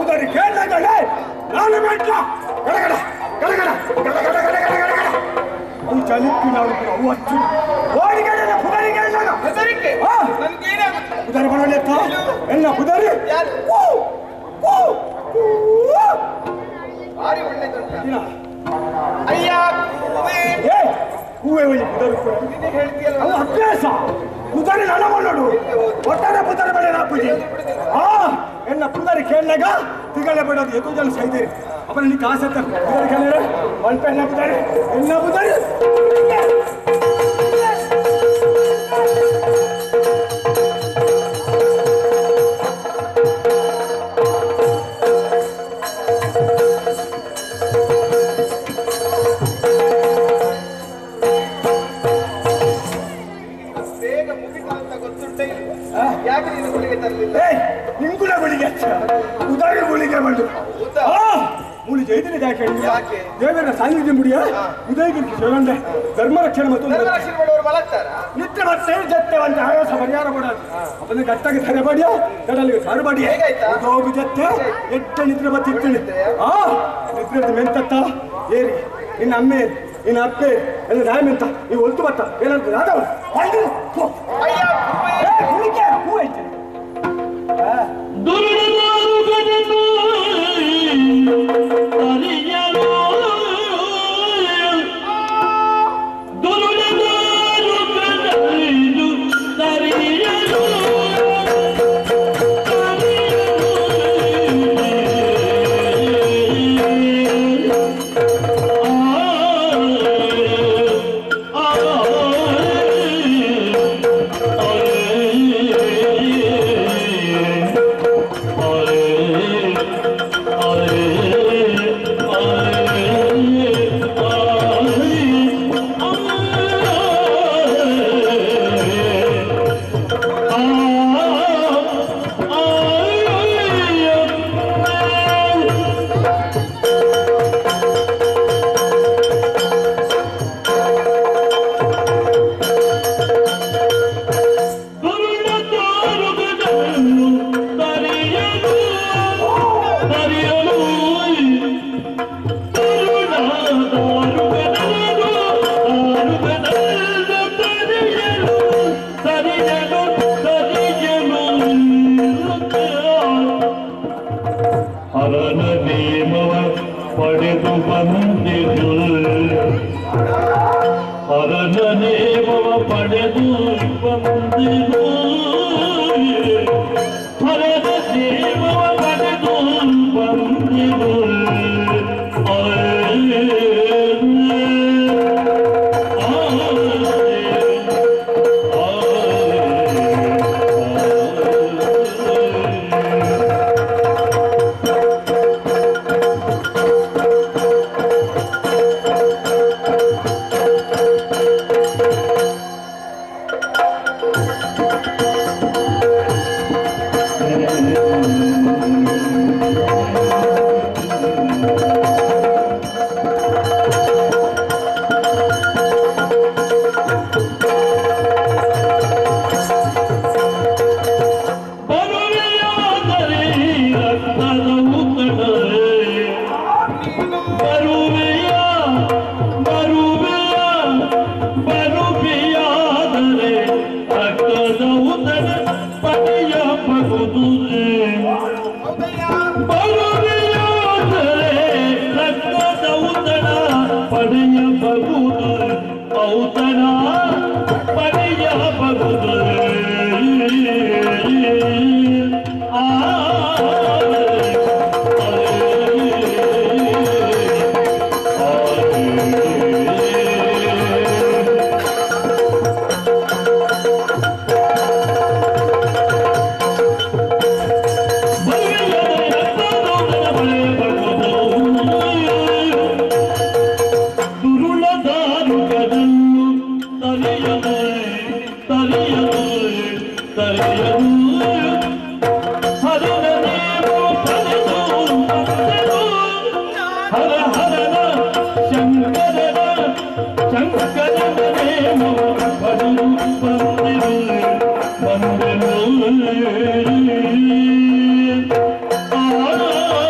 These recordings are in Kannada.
ಪುದರಿ ಕೇಳಿದಾಗಲೇ ನಾನು ಮೆಟ್ಲ ಗಡಗಡ ಗಡಗಡ ಗಡಗಡ ಗಡಗಡ ಗಡಗಡ ಅವು ಚಲಿಕ್ಕಿ ನಾವು ಅವತ್ತು ಓಡಿಗಡೆ ಪುದರಿ ಕೇಳಿದಾಗ ಹೆದರಿಕೆ ಹಾ. ನನ್ಗೇನಾಗುತ್ತೆ ಪುದರಿ ಬರೋಲ್ಲ ಎನ್ನ ಪುದರಿ ಯಾರು? ಕೂ, ಕೂ, ಕೂ. ಭಾರಿ ಒಳ್ಳೇದುಂಟ ಇನ್ನ, ಅಯ್ಯ ಹೂವೇ, ಏ ಹೂವೆ ಒಯ್ಯಿ ಪುದರಿ ಕೊಡು. ನೀನೇ ಹೇಳ್ತೀಯಲ್ವ ಅದು ಅಭ್ಯಾಸ ಪುದರಿ ನನ್ನ ಮಾಡೋಡು ಒಟ್ಟಾರೆ ಪುದರಿ ಬೇಡ ನಾಪುಜಿ ಆ ಎನ್ನ ಪುದರಿ ಕೇಳಿದಾಗ ತಿಗಳೆ ಬಿಡೋದು ಎದು ಜನ ಸೈದಿರಿ ಅಪ್ಪ ನಿನಗೆ ಕಾಸು ಅಂತ ಪುದರಿ ಕೇಳಿದ್ರೆ ಅಲ್ಪ ಎನ್ನ ಪುದರಿ ಎನ್ನ ಪುದರಿ ಬೇಗ ಮುಗಿತ ಅಂತ ಗೊತ್ತುಂಟೆ ಯಾಕೆ ನೀನು ಗುಳಿಗೆ ತರಲಿಲ್ಲ ಏಯ್ ನಿಂಗುಳ ಗುಳಿಗೆ ಉದಾರಿ ಗುಳಿಗೆ ಬಂದು ಹೌದಾ? ಆ ಮುಳಿಗೆ ಐದನೇ ಯಾಕೆ ಹೇಳಿದ್ಯಾ? ಯಾಕೆ? ದೇವರ ಸಾನ್ನಿಧ್ಯ ಮುಡಿಯ ಉದಯಗಿರಿ ಶಿವಂಡೆ ಧರ್ಮ ರಕ್ಷಣೆ ಮತ್ತು ಧರ್ಮರಕ್ಷಣೆ ಮಾಡುವವರು ಮಲಗ್ತಾರ ನಿತ್ಯ ಮತ್ತೆ ಜತ್ತೆ ಒಂದು ಆಯಾಸ ಪರಿಹಾರ ಕೊಡೋದು ಅವನ ಗಟ್ಟಾಗಿ ತರಬಡಿಯ ಕಡಲಿಗೆ ತರಬಡಿ ಹೇಗಾಯ್ತಾ? ಹೋಗು ಜತ್ತೆ ಎಟ್ಟ ನಿದ್ರೆ ಬತ್ತಿರ್ತೀನಿ ಆ ನಿದ್ರೆ ಮೆಂತತ್ತ ಏರಿ ನಿನ್ನ ಅಮ್ಮೆ ನಿನ್ನ ಅಪ್ಪೆ ಎಲ್ಲ ನಾಯ ಮೆಂತ ನೀವು ಒಲ್ತು ಬತ್ತ ಏನಂತ ಯಾದವ ಅಯ್ಯ ಹೂವೇ, ಹೂ ಐತೆ ದುರ್ಗದನು ಅರಿಯಲು ದುರ್ಗದನು ಕದಲಿದು ತರಿಯಲು ಹರನ ನೇಮವ ಪಡೆದು ಬಂದಿದು ಹರನ ನೇಮವ ಪಡೆದು ಬಂದಿದು ಹರನ ನೇಮವ ಪಡೆದು ಬಂದಿದು ಬರುವೆಯಾದರೆ ರಕ್ತದ ಉಕ್ಕಡರೆ ಬರುವೆಯ ಬರುವೆಯ ಬರುವೆಯಾದರೆ ರಕ್ತದ ಉದರ ಪಡೆಯಬಹುದು ಹೌದಯ್ಯ ಬರುವೆಯಾದರೆ ರಕ್ತದ ಉದರ ಪಡೆಯಬಹುದು ಔತಣ ಪಡೆಯಬಹುದು ದುರುಳದಾರುಗದನ್ನು ತಲೆಯದು ತಲೆಯದು ತಲೆಯದು ಹರನ ನೇಮು ಪಡೆದು ಬಂದೆನು. ಹರ ಹರನ ಶಂಕರನ ಶಂಕರನ ನೇಮು ಪಡೆದು ಬಂದೆನು ಬಂದೆನು ಆ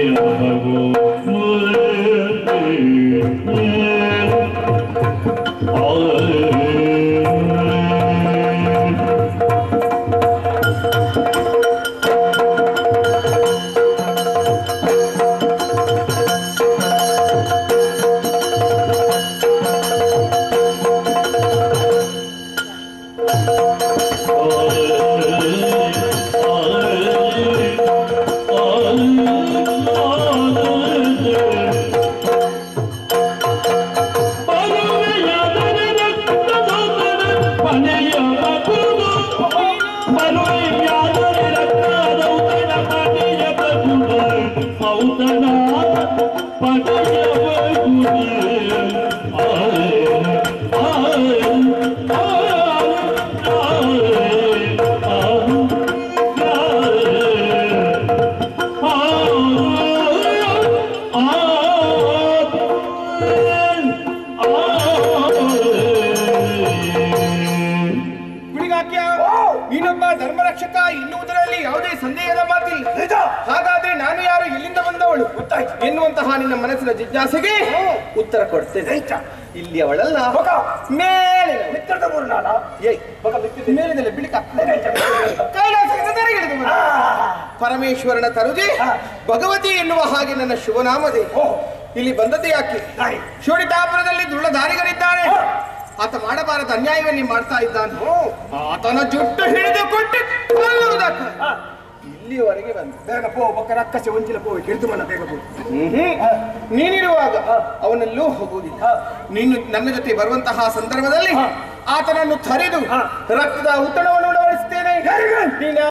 ಗುಳಿಗಾಕ್ಯ ನೀನೊಬ್ಬ ಧರ್ಮರಕ್ಷಕ ಎನ್ನುವುದರಲ್ಲಿ ಯಾವುದೇ ಸಂದೇಹದ ಮಾತಿಲ್ಲ ನಿಜ ಹಾಗಾದ್ರೆ ನಾನು ಯಾರು ಎಲ್ಲಿಂದ ಬಂದವಳು ಗೊತ್ತಾಯ್ತು. ಎನ್ನುವಂತಹ ನಿನ್ನ ಮನಸ್ಸಿನ ಜಿಜ್ಞಾಸೆಗೆ ಉತ್ತರ ಕೊಡ್ತೇನೆ ನಿಜ ಇಲ್ಲಿ ಅವಳಲ್ಲ ಮಗ. ಮೇಲೆ ಮಿತ್ರದ ಮೂರು ನಾಳ ಏಯ್ ಮಗ ಮಿಕ್ಕಿದ ಮೇಲಿನಲ್ಲಿ ಬಿಳಿಕ ಕೈಲಾಸದಿಂದ ತೆರೆಗಿಳಿದು ಬಂದ. ಪರಮೇಶ್ವರನ ತರುಜಿ ಭಗವತಿ ಎನ್ನುವ ಹಾಗೆ ನನ್ನ ಶುಭನಾಮದೆ ಇಲ್ಲಿ ಬಂದದ್ದು ಯಾಕೆ ನಾಯಿ. ಶೋಡಿತಾಪುರದಲ್ಲಿ ದುಳ್ಳದಾರಿಗಳಿದ್ದಾನೆ ಆತ ಮಾಡಬಾರದ ಅನ್ಯಾಯವನ್ನೇ ಮಾಡ್ತಾ ಇದ್ದಾನೆ ಆತನ ಜುಟ್ಟು ಹಿಡಿದು ಕೊಟ್ಟು ಕೊಲ್ಲುವುದಕ್ಕ ಇಲ್ಲಿವರೆಗೆ ಬಂದ ಬೇಗ ಪೋ ಬಕ್ಕ ರಕ್ಕಸೆ ಒಂಚಿಲ ಪೋ ಹಿಡಿದು ಮನ ಬೇಗ ಪೋ ನೀನಿರುವಾಗ ಅವನೆಲ್ಲೂ ಹೋಗುವುದಿಲ್ಲ ನೀನು ನನ್ನ ಜೊತೆ ಬರುವಂತಹ ಸಂದರ್ಭದಲ್ಲಿ ಆತನನ್ನು ತರೆದು ರಕ್ತದ ಔತಣವನ್ನು ಉಣವಡಿಸ್ತೇನೆ ಯಾರಿಗೆ? ನೀನು